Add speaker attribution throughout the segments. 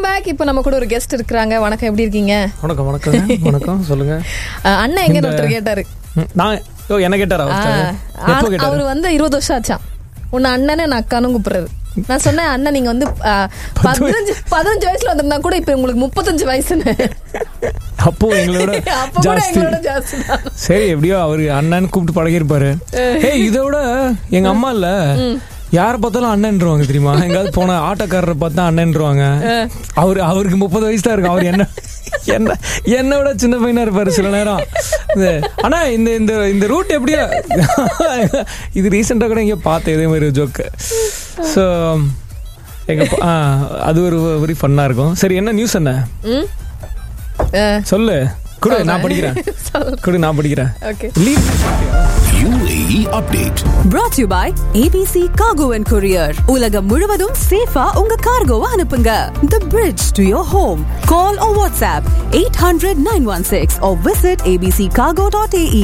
Speaker 1: Welcome back இப்போ நம்ம கூட ஒரு கெஸ்ட் இருக்கிறாங்க வணக்கம் எப்படி இருக்கீங்க
Speaker 2: வணக்கம் வணக்கம் வணக்கம் சொல்லுங்க
Speaker 1: அஹ், அண்ணன் எங்க
Speaker 2: இந்த-
Speaker 1: ஒருத்தர் கேட்டாரு
Speaker 2: ம், நான் ஓ என்ன கேட்டாரா ஒருத்தர்? எப்போ
Speaker 1: அவர்
Speaker 2: கேட்டாரு
Speaker 1: வந்து இருபது வருஷம் ஆச்சான் உன்னை அண்ணனே நான் அக்கானும் கூப்பிடுறது நான் சொன்னேன் அண்ணன் நீங்க வந்து அஹ், பதினஞ்சு பதினஞ்சு வயசுல வந்திருந்தா கூட இப்ப உங்களுக்கு முப்பத்தஞ்சு வயசுன்னு
Speaker 2: அப்போ எங்களோட
Speaker 1: அப்ப கூட
Speaker 2: ஜாஸ்தி
Speaker 1: எங்களோட ஜாஸ்தி தான்
Speaker 2: சரி எப்படியோ அவரு அண்ணன் கூப்பிட்டு பழகிருப்பாரு ஏய் இதை விட எங்க அம்மா இல்ல யார பார்த்தாலும் அண்ணன்ருவாங்க தெரியுமா எங்காவது போன ஆட்டோக்காரரை பார்த்தா அண்ணன்ருவாங்க அவரு அவருக்கு முப்பது வயசு தான் இருக்கு அவர் என்ன என்ன என்னை விட சின்ன பையனா இருப்பாரு சில நேரம் இது, ஆனா இந்த இந்த இந்த ரூட் எப்படியா இது ரீசெண்டா கூட எங்கேயோ பார்த்தேன் இதே மாதிரி ஜோக்கு ஸோ எங்க பா- ஆ, அது ஒரு வெரி ஃபன்னா இருக்கும் சரி என்ன நியூஸ் என்ன
Speaker 1: ம் அஹ்,
Speaker 2: சொல்லு குடு நான் படிக்கிறேன்
Speaker 1: சொல்லு.
Speaker 2: குடு நான் படிக்கிறேன்
Speaker 1: okay
Speaker 2: leave
Speaker 3: UAE update.
Speaker 4: brought to you by ABC Cargo and Courier. உலகம் முழுவதும் சேஃபா உங்க கார்கோவை அனுப்புங்க. The bridge to your home. Call or WhatsApp 800 916 or visit abccargo.ae.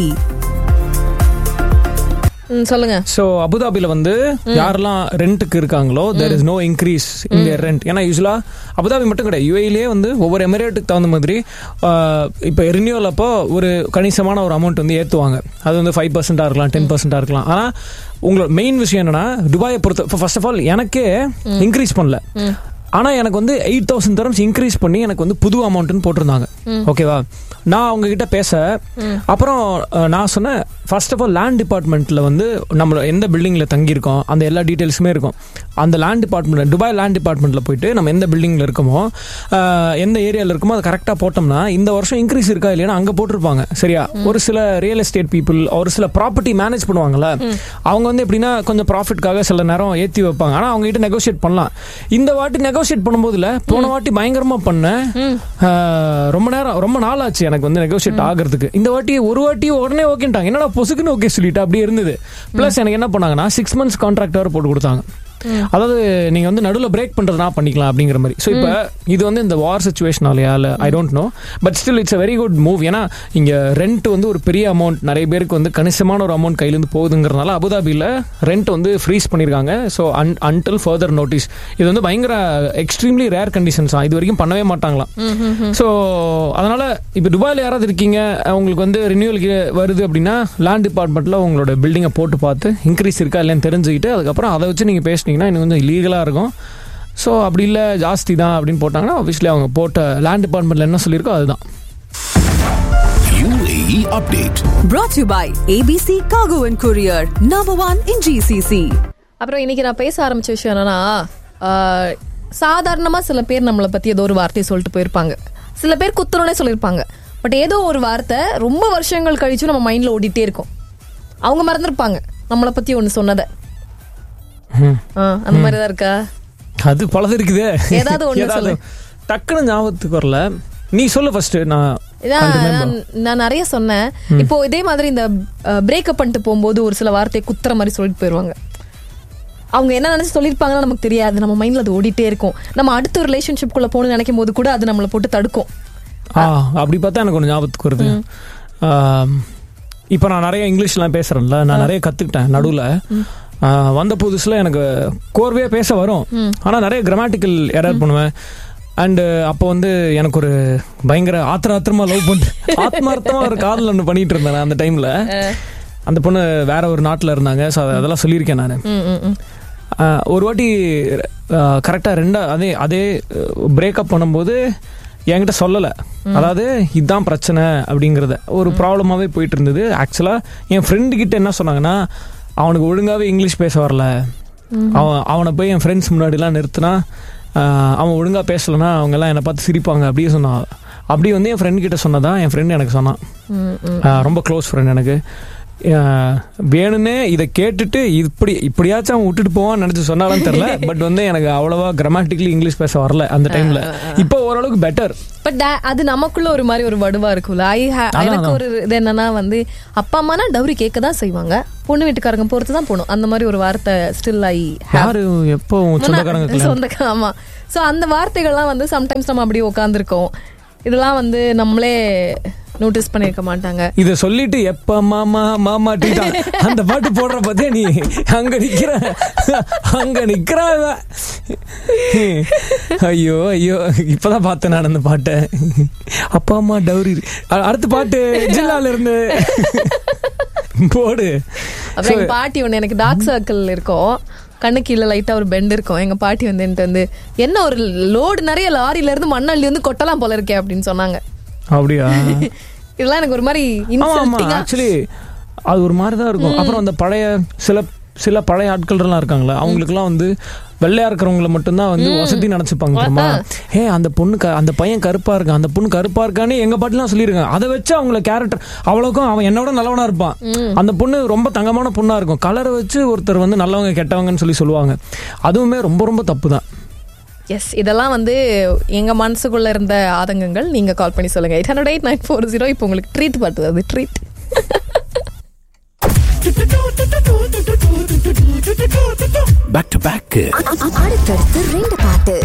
Speaker 1: ம், சொல்லுங்க
Speaker 2: ஸோ அபுதாபியில் வந்து யாரெல்லாம் ரெண்ட்டுக்கு இருக்காங்களோ there is no increase in their rent ஏன்னா யூஸ்வலாக அபுதாபி மட்டும் கிடையாது யூஏலேயே வந்து ஒவ்வொரு எமிரேட்டுக்கு தகுந்த மாதிரி இப்போ ரினியூவல் அப்போ ஒரு கணிசமான ஒரு அமௌண்ட் வந்து ஏற்றுவாங்க அது வந்து ஃபைவ் பர்சென்ட்டாக இருக்கலாம் டென் பர்சென்ட்டாக இருக்கலாம் ஆனால் உங்களோட மெயின் விஷயம் என்னன்னா துபாயை பொறுத்த இப்போ ஃபர்ஸ்ட் ஆஃப் ஆல் எனக்கே இன்க்ரீஸ் பண்ணல ஆனால் எனக்கு வந்து எயிட் தௌசண்ட் தரம்ஸ் இன்க்ரீஸ் பண்ணி எனக்கு வந்து புது அமௌண்ட்னு போட்டிருந்தாங்க ஓகேவா நான் அவங்க கிட்ட பேச அப்புறம் அஹ், நான் சொன்னேன் ஃபர்ஸ்ட் ஆஃப் ஆல் லேண்ட் டிபார்ட்மெண்ட்டில் வந்து நம்ம எந்த பில்டிங்கில் தங்கியிருக்கோம் அந்த எல்லா டீட்டெயில்ஸுமே இருக்கும் அந்த லேண்ட் டிபார்ட்மெண்ட் துபாய் லேண்ட் டிபார்ட்மெண்ட்டில் போயிட்டு நம்ம எந்த பில்டிங்கில் இருக்கோமோ அஹ், எந்த ஏரியாவில் இருக்கோமோ அதை கரெக்டாக போட்டோம்னா இந்த வருஷம் இன்க்ரீஸ் இருக்கா இல்லையா அங்கே போட்டிருப்பாங்க சரியா ஒரு சில ரியல் எஸ்டேட் பீப்புள் ஒரு சில ப்ராப்பர்ட்டி மேனேஜ் பண்ணுவாங்கல்ல அவங்க வந்து எப்படின்னா கொஞ்சம் ப்ராஃபிட்காக சில நேரம் ஏற்றி வைப்பாங்க ஆனால் அவங்க கிட்ட நெகோஷியேட் பண்ணலாம் இந்த வாட்டி நெகோஷியேட் பண்ணும்போதுல போன வாட்டி பயங்கரமா பண்ணேன் ஆஹ், ரொம்ப நேரம் ரொம்ப நாள் ஆச்சு எனக்கு வந்து நெகோஷியேட் ஆகிறதுக்கு இந்த வாட்டி ஒரு வாட்டி உடனே ஓகேட்டாங்க என்னடா பொசுக்குன்னு ஓகே சொல்லிட்டு அப்படியே இருந்தது ப்ளஸ் எனக்கு என்ன பண்ணாங்கன்னா சிக்ஸ் மந்த்ஸ் கான்ட்ராக்ட் வேறு போட்டு கொடுத்தாங்க அதாவது நீங்க வந்து நடுவில் பிரேக் பண்றதுனா பண்ணிக்கலாம் அப்படிங்கிற மாதிரி ஸோ இப்போ இது வந்து இந்த வார் சுச்சுவேஷனாலயா இல்லை I don't know but still it's a very good move ஏன்னா இங்க ரெண்ட் வந்து ஒரு பெரிய அமௌண்ட் நிறைய பேருக்கு வந்து கணிசமான ஒரு அமௌண்ட் கையிலேருந்து போகுதுங்கிறதுனால அபுதாபியில் ரெண்ட் வந்து ஃப்ரீஸ் பண்ணியிருக்காங்க so un until further notice இது வந்து பயங்கர எக்ஸ்ட்ரீம்லி ரேர் கண்டிஷன்ஸ் இது வரைக்கும் பண்ணவே மாட்டாங்களாம் ஸோ அதனால இப்போ துபாயில் யாராவது இருக்கீங்க உங்களுக்கு வந்து ரினியூவலுக்கு வருது அப்படின்னா லேண்ட் டிபார்ட்மெண்ட்டில் உங்களோட பில்டிங்கை போட்டு பார்த்து இன்க்ரீஸ் இருக்கா இல்லைன்னு தெரிஞ்சுக்கிட்டு அதுக்கப்புறம் அதை வச்சு நீங்கள் பேசுனீங்கன்னா இன்னும் கொஞ்சம் லீகலாக இருக்கும் ஸோ அப்படி இல்லை ஜாஸ்தி தான் அப்படின்னு போட்டாங்கன்னா ஆப்வியஸ்லி அவங்க போட்ட லேண்ட் டிபார்ட்மெண்ட்டில் என்ன சொல்லியிருக்கோ அதுதான்
Speaker 3: UAE update.
Speaker 4: Brought to you by ABC Cargo and Courier. Number one in GCC.
Speaker 1: அப்புறம் இன்னைக்கு நான் பேச ஆரம்பிச்ச விஷயம் என்னன்னா ஆஹ், சாதாரணமா சில பேர் நம்மளை பத்தி ஏதோ ஒரு வார்த்தையை சொல்லிட்டு போயிருப்பாங்க சில பேர் குத்துறோனே சொல்லியிருப்பாங்க பட் ஏதோ ஒரு வார்த்தை ரொம்ப வருஷங்கள் கழிச்சு நம்ம மைண்ட்ல ஓடிட்டே இருக்கும் அவங்க மறந்துருப்பாங்க நம்மளை பத்தி ஒண்ணு சொன்னதை ஆ, அந்த மாதிரி தான் இருக்கா
Speaker 2: அது பலது இருக்குதே
Speaker 1: ஏதாவது ஒண்ணு சொல்லு.
Speaker 2: டக்குன்னு ஞாபகத்துக்கு வரல நீ சொல்லு ஃபர்ஸ்ட் நான்
Speaker 1: இதான்
Speaker 2: I'll remember.
Speaker 1: நான் நான் நிறைய சொன்னேன் இப்போ இதே மாதிரி இந்த பிரேக்கப் பண்ணிட்டு போகும்போது ஒரு சில வார்த்தையை குத்துற மாதிரி சொல்லிட்டு போயிருவாங்க அவங்க என்ன நினைச்சு சொல்லியிருப்பாங்கன்னு நமக்கு தெரியாது நம்ம மைண்ட்ல அது ஓடிட்டே இருக்கும் நம்ம அடுத்த ஒரு ரிலேஷன்ஷிப் குள்ள போகணும்னு நினைக்கும் போது கூட அது நம்மளை போட்டு தடுக்கும்
Speaker 2: ஆ அப்படி பார்த்தா எனக்கு ஒன்று ஞாபகத்துக்கு வருது இப்போ நான் நிறைய இங்கிலீஷ்லாம் பேசுறேன்ல நான் நிறைய கற்றுக்கிட்டேன் நடுவில் வந்த புதுசில் எனக்கு கோர்வையாக பேச வரும் ஆனால் நிறைய கிராமட்டிக்கல் எரர் பண்ணுவேன் அண்டு அப்போ வந்து எனக்கு ஒரு பயங்கர ஆத்திர ஆத்திரமா லவ் பண்ணிட்டு ஆத்மார்த்தமா ஒரு காதல் ஒன்று பண்ணிட்டு இருந்தேன் நான் அந்த டைமில் அந்த பொண்ணு வேற ஒரு நாட்டில் இருந்தாங்க ஸோ அதெல்லாம் சொல்லியிருக்கேன் நான்
Speaker 1: ம், ம், ம்.
Speaker 2: ஆஹ் ஒரு வாட்டி கரெக்டாக ரெண்டா அதே அதே பிரேக்கப் பண்ணும்போது என்கிட்ட சொல்லலை அதாவது இதுதான் பிரச்சனை அப்படிங்கிறத ஒரு ப்ராப்ளமாகவே போயிட்டு இருந்தது ஆக்சுவலாக என் ஃப்ரெண்டு கிட்ட என்ன சொன்னாங்கன்னா அவனுக்கு ஒழுங்காகவே இங்கிலீஷ் பேச வரல அவன் அவனை போய் என் ஃப்ரெண்ட்ஸ் முன்னாடிலாம் நிறுத்தினா ஆஹ் அவன் ஒழுங்காக பேசலைன்னா அவங்கெல்லாம் என்னை பார்த்து சிரிப்பாங்க அப்படியே சொன்னான் அப்படி வந்து என் ஃப்ரெண்ட் கிட்ட சொன்னதான் என் ஃப்ரெண்டு எனக்கு சொன்னான்
Speaker 1: ம், ம்.
Speaker 2: ஆஹ் ரொம்ப க்ளோஸ் ஃப்ரெண்ட் எனக்கு ஆஹ் வேணும்னே இதை கேட்டுட்டு இப்படி இப்படியாச்சும் அவன் விட்டுட்டு போவான்னு நினைச்சு சொன்னாலும் தெரியல பட் வந்து எனக்கு அவ்வளவா கிராமட்டிக்கலி இங்கிலீஷ் பேச வரல அந்த டைம்ல இப்போ ஓரளவுக்கு பெட்டர்
Speaker 1: பட் அது நமக்குள்ள ஒரு மாதிரி ஒரு வடுவா இருக்கும்ல ஐ எனக்கு ஒரு இது என்னன்னா வந்து அப்பா அம்மானா டவுரி கேட்க தான் செய்வாங்க பொண்ணு வீட்டுக்காரங்க பொறுத்து தான் போகணும் அந்த மாதிரி ஒரு வார்த்தை ஸ்டில் ஐ
Speaker 2: யாரு எப்போ உன் சொந்தக்காரங்க கல்யாணம்?
Speaker 1: சொந்த ஆமா சோ அந்த வார்த்தைகள்லாம் வந்து சம்டைம்ஸ் நம்ம அப்படியே உட்காந்துருக்கோம் இதெல்லாம் வந்து நம்மளே நோட்டீஸ் பண்ணிருக்க மாட்டாங்க
Speaker 2: இத சொல்லிட்டு எப்ப மாமா மாமா டீட்டா அந்த பாட்டு போடுற பத்தியா நீ அங்க நிக்கிற அங்க நிக்கிற இவ. ஐயோ ஐயோ இப்பதான் பார்த்தேன் நான் அந்த பாட்டை அப்பா அம்மா டவுரி அ- அடுத்த பாட்டு ஜில்லால இருந்து போடு
Speaker 1: அப்புறம் எங்க பாட்டி ஒண்ணு எனக்கு டார்க் சர்க்கிள் இருக்கும் கண்ணு கீழே லைட்டா ஒரு பெண்ட் இருக்கும் எங்க பாட்டி வந்து என்கிட்ட வந்து என்ன ஒரு லோடு நிறைய லாரியில இருந்து மண்ணள்ளி வந்து கொட்டலாம் போல இருக்கே அப்படின்னு சொன்னாங்க
Speaker 2: அப்படியா
Speaker 1: இதெல்லாம் எனக்கு ஒரு மாதிரி
Speaker 2: ஆமா ஆமா
Speaker 1: இன்சல்ட்டிங்கா
Speaker 2: ஆக்சுவலி அது ஒரு மாதிரி தான் இருக்கும் அப்புறம் அந்த பழைய சில சில பழைய ஆட்கள்லாம் இருக்காங்களா அவங்களுக்குலாம் வந்து வெள்ளையா இருக்கிறவங்கள மட்டும்தான் வந்து வசதி நினைச்சுப்பாங்க தெரியுமா ஏ அந்த பொண்ணு க- அந்த பையன் கருப்பா இருக்கான் அந்த பொண்ணு கருப்பா இருக்கான்னு எங்க பாட்டுலாம் சொல்லியிருக்காங்க அதை வச்சு அவங்கள கேரக்டர் அவ்வளோக்கும் அவன் என்னோட நல்லவனா இருப்பான் அந்த பொண்ணு ரொம்ப தங்கமான பொண்ணா இருக்கும் கலரை வச்சு ஒருத்தர் வந்து நல்லவங்க கெட்டவங்கன்னு சொல்லி சொல்லுவாங்க அதுவுமே ரொம்ப ரொம்ப தப்பு தான்
Speaker 1: எஸ் இதெல்லாம் வந்து எங்க மனசுக்குள்ள இருந்த ஆதங்கங்கள் நீங்க கால் பண்ணி சொல்லுங்க eight hundred eight nine four zero இப்போ உங்களுக்கு ட்ரீட் பார்த்து அது ட்ரீட்
Speaker 3: Back to back.
Speaker 5: அடுத்தடுத்து ரெண்டு பாட்டு